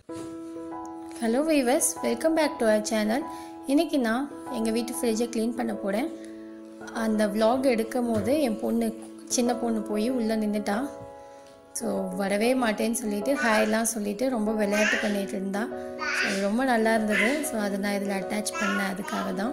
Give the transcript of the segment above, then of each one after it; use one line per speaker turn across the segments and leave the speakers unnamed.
hello viewers welcome back to our channel இன்றைக்கி நான் எங்கள் வீட்டு ஃப்ரிட்ஜை க்ளீன் பண்ண போகிறேன் அந்த vlog எடுக்கும் போது என் பொண்ணு சின்ன பொண்ணு போய் உள்ளே நின்றுட்டா ஸோ வரவே மாட்டேன்னு சொல்லிட்டு ஹாய்லாம் சொல்லிட்டு ரொம்ப விளையாட்டு பண்ணிட்டு இருந்தா ஸோ ரொம்ப நல்லா இருந்தது ஸோ அதை நான் இதில் அட்டாச் பண்ணேன் அதுக்காக தான்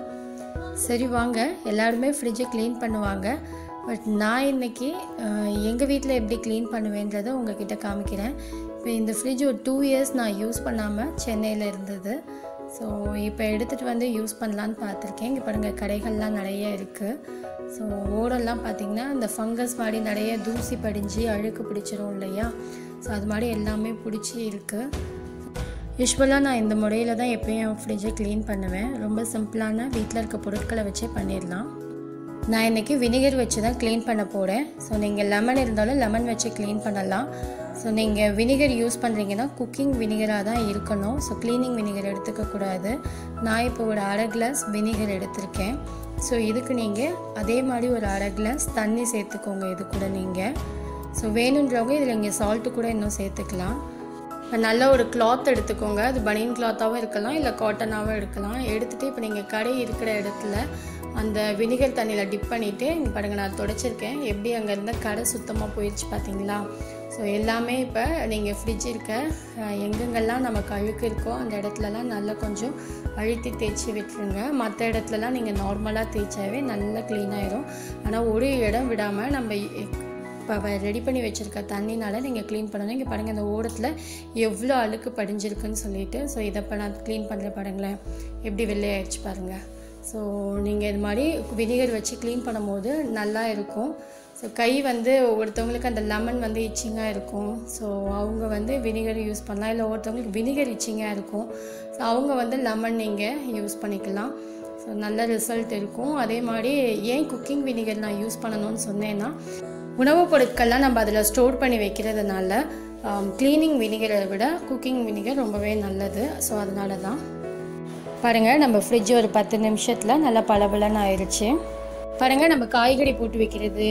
சரி வாங்க எல்லாருமே ஃப்ரிட்ஜை க்ளீன் பண்ணுவாங்க பட் நான் இன்னைக்கு எங்கள் வீட்டில் எப்படி க்ளீன் பண்ணுவேன்றதை உங்ககிட்ட காமிக்கிறேன் இப்போ இந்த ஃப்ரிட்ஜ் ஒரு டூ இயர்ஸ் நான் யூஸ் பண்ணாமல் சென்னையில் இருந்தது ஸோ இப்போ எடுத்துகிட்டு வந்து யூஸ் பண்ணலான்னு பார்த்துருக்கேன் இங்கே பாருங்கள் கடைகள்லாம் நிறைய இருக்குது ஸோ ஓடெல்லாம் பார்த்திங்கன்னா இந்த ஃபங்கஸ் மாதிரி நிறைய தூசி படிஞ்சு அழுக்கு பிடிச்சிரும் இல்லையா ஸோ அது மாதிரி எல்லாமே பிடிச்சி இருக்குது யூஸ்வலாக நான் இந்த முறையில் தான் எப்பயும் என் ஃப்ரிட்ஜை க்ளீன் பண்ணுவேன் ரொம்ப சிம்பிளான வீட்டில் இருக்க பொருட்களை வச்சே பண்ணிடலாம் நான் இன்றைக்கி வினிகர் வச்சு தான் க்ளீன் பண்ண போகிறேன் ஸோ நீங்கள் லெமன் இருந்தாலும் லெமன் வச்சு க்ளீன் பண்ணலாம் ஸோ நீங்கள் வினிகர் யூஸ் பண்ணுறீங்கன்னா குக்கிங் வினிகராக தான் இருக்கணும் ஸோ க்ளீனிங் வினிகர் எடுத்துக்கக்கூடாது நான் இப்போ ஒரு அரை கிளாஸ் வினிகர் எடுத்திருக்கேன் ஸோ இதுக்கு நீங்கள் அதே மாதிரி ஒரு அரை கிளாஸ் தண்ணி சேர்த்துக்கோங்க இது கூட நீங்கள் ஸோ வேணுன்றவங்க இதில் இங்கே சால்ட்டு கூட இன்னும் சேர்த்துக்கலாம் இப்போ நல்ல ஒரு கிளாத் எடுத்துக்கோங்க அது பனியன் கிளாத்தாகவும் இருக்கலாம் இல்லை காட்டனாகவும் எடுக்கலாம் எடுத்துகிட்டு இப்போ நீங்கள் கடை இருக்கிற இடத்துல அந்த வினிகர் தண்ணியில் டிப் பண்ணிவிட்டு இங்கே பாருங்கள் நான் தொடச்சிருக்கேன் எப்படி அங்கே இருந்த கடை சுத்தமாக போயிடுச்சு பார்த்தீங்களா ஸோ எல்லாமே இப்போ நீங்கள் ஃப்ரிட்ஜ் இருக்க அஹ், எங்கெங்கெல்லாம் நமக்கு அழுக்கு இருக்கோ அந்த இடத்துலலாம் நல்லா கொஞ்சம் அழுத்தி தேய்ச்சி விட்டுருங்க மற்ற இடத்துலலாம் நீங்கள் நார்மலாக தேய்ச்சாவே நல்லா க்ளீன் ஆயிரும் ஆனால் ஒரு இடம் விடாமல் நம்ம இப்போ ரெடி பண்ணி வச்சுருக்க தண்ணினால நீங்கள் க்ளீன் பண்ணணும் இங்கே பாருங்கள் இந்த ஓரத்தில் எவ்வளோ அழுக்கு படிஞ்சிருக்குன்னு சொல்லிட்டு ஸோ இதை இப்போ நான் க்ளீன் பண்ணுற பாருங்களேன் எப்படி வெள்ளையாயிடுச்சு பாருங்கள் ஸோ நீங்கள் இது மாதிரி வினிகர் வச்சு க்ளீன் பண்ணும்போது நல்லா இருக்கும் ஸோ கை வந்து ஒருத்தவங்களுக்கு அந்த லெமன் வந்து இச்சிங்காக இருக்கும் ஸோ அவங்க வந்து வினிகர் யூஸ் பண்ணலாம் இல்லை ஒருத்தவங்களுக்கு வினிகர் இச்சிங்காக இருக்கும் ஸோ அவங்க வந்து லெமன் நீங்கள் யூஸ் பண்ணிக்கலாம் ஸோ நல்ல ரிசல்ட் இருக்கும் அதே மாதிரி ஏன் குக்கிங் வினிகர் நான் யூஸ் பண்ணணும்னு சொன்னேன்னா உணவுப் பொருட்கள்லாம் நம்ம அதில் ஸ்டோர் பண்ணி வைக்கிறதுனால க்ளீனிங் வினிகரை விட குக்கிங் வினிகர் ரொம்பவே நல்லது ஸோ அதனால தான் பாருங்கள் நம்ம ஃப்ரிட்ஜ் ஒரு பத்து நிமிஷத்தில் நல்லா பளபளன்னு ஆயிடுச்சு பாருங்கள் நம்ம காய்கறி போட்டு வைக்கிறது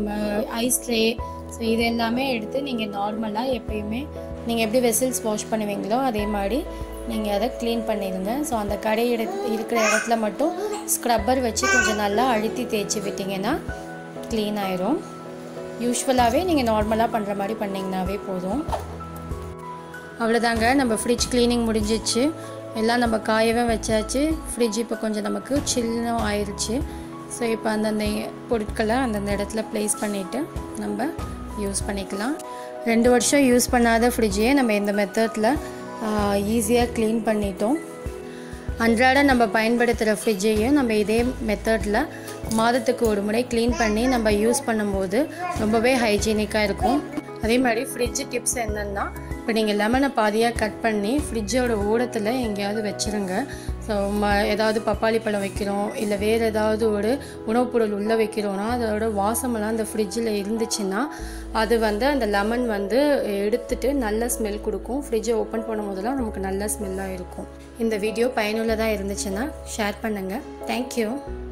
ஐஸ் ட்ரே ஸோ இது எல்லாமே எடுத்து நீங்கள் நார்மலாக எப்பயுமே நீங்கள் எப்படி வெசில்ஸ் வாஷ் பண்ணுவீங்களோ அதே மாதிரி நீங்கள் அதை க்ளீன் பண்ணிடுங்க ஸோ அந்த கடை இட இருக்கிற இடத்துல மட்டும் ஸ்க்ரப்பர் வச்சு கொஞ்சம் நல்லா அழுத்தி தேய்ச்சி விட்டிங்கன்னா க்ளீன் ஆயிரும் யூஸ்வலாகவே நீங்கள் நார்மலாக பண்ணுற மாதிரி பண்ணிங்கனாவே போதும் அவ்வளோதாங்க நம்ம ஃப்ரிட்ஜ் க்ளீனிங் முடிஞ்சிச்சு எல்லாம் நம்ம காயவே வச்சாச்சு ஃப்ரிட்ஜ் இப்போ கொஞ்சம் நமக்கு சில்லும் ஆயிடுச்சு ஸோ இப்போ அந்தந்த பொருட்களை அந்தந்த இடத்துல ப்ளேஸ் பண்ணிவிட்டு நம்ம யூஸ் பண்ணிக்கலாம் ரெண்டு வருஷம் யூஸ் பண்ணாத ஃப்ரிட்ஜையே நம்ம இந்த மெத்தடில் ஈஸியாக க்ளீன் பண்ணிட்டோம் அன்றாட நம்ம பயன்படுத்துகிற ஃப்ரிட்ஜையும் நம்ம இதே மெத்தடில் மாதத்துக்கு ஒரு முறை க்ளீன் பண்ணி நம்ம யூஸ் பண்ணும்போது ரொம்பவே ஹைஜீனிக்காக இருக்கும் அதே மாதிரி ஃப்ரிட்ஜ் டிப்ஸ் என்னென்னா இப்போ நீங்கள் லெமனை பாதியாக கட் பண்ணி ஃப்ரிட்ஜோட ஓரத்தில் எங்கேயாவது வச்சுருங்க ஸோ ம ஏதாவது பப்பாளி பழம் வைக்கிறோம் இல்லை வேறு ஏதாவது ஒரு உணவுப் பொருள் உள்ளே வைக்கிறோன்னா அதோட வாசமெல்லாம் அந்த ஃப்ரிட்ஜில் இருந்துச்சுன்னா அது வந்து அந்த லெமன் வந்து எடுத்துட்டு நல்ல ஸ்மெல் கொடுக்கும் ஃப்ரிட்ஜை ஓப்பன் பண்ணும் போதெல்லாம் நமக்கு நல்ல ஸ்மெல்லாக இருக்கும் இந்த வீடியோ பயனுள்ளதாக இருந்துச்சுன்னா ஷேர் பண்ணுங்கள் தேங்க்யூ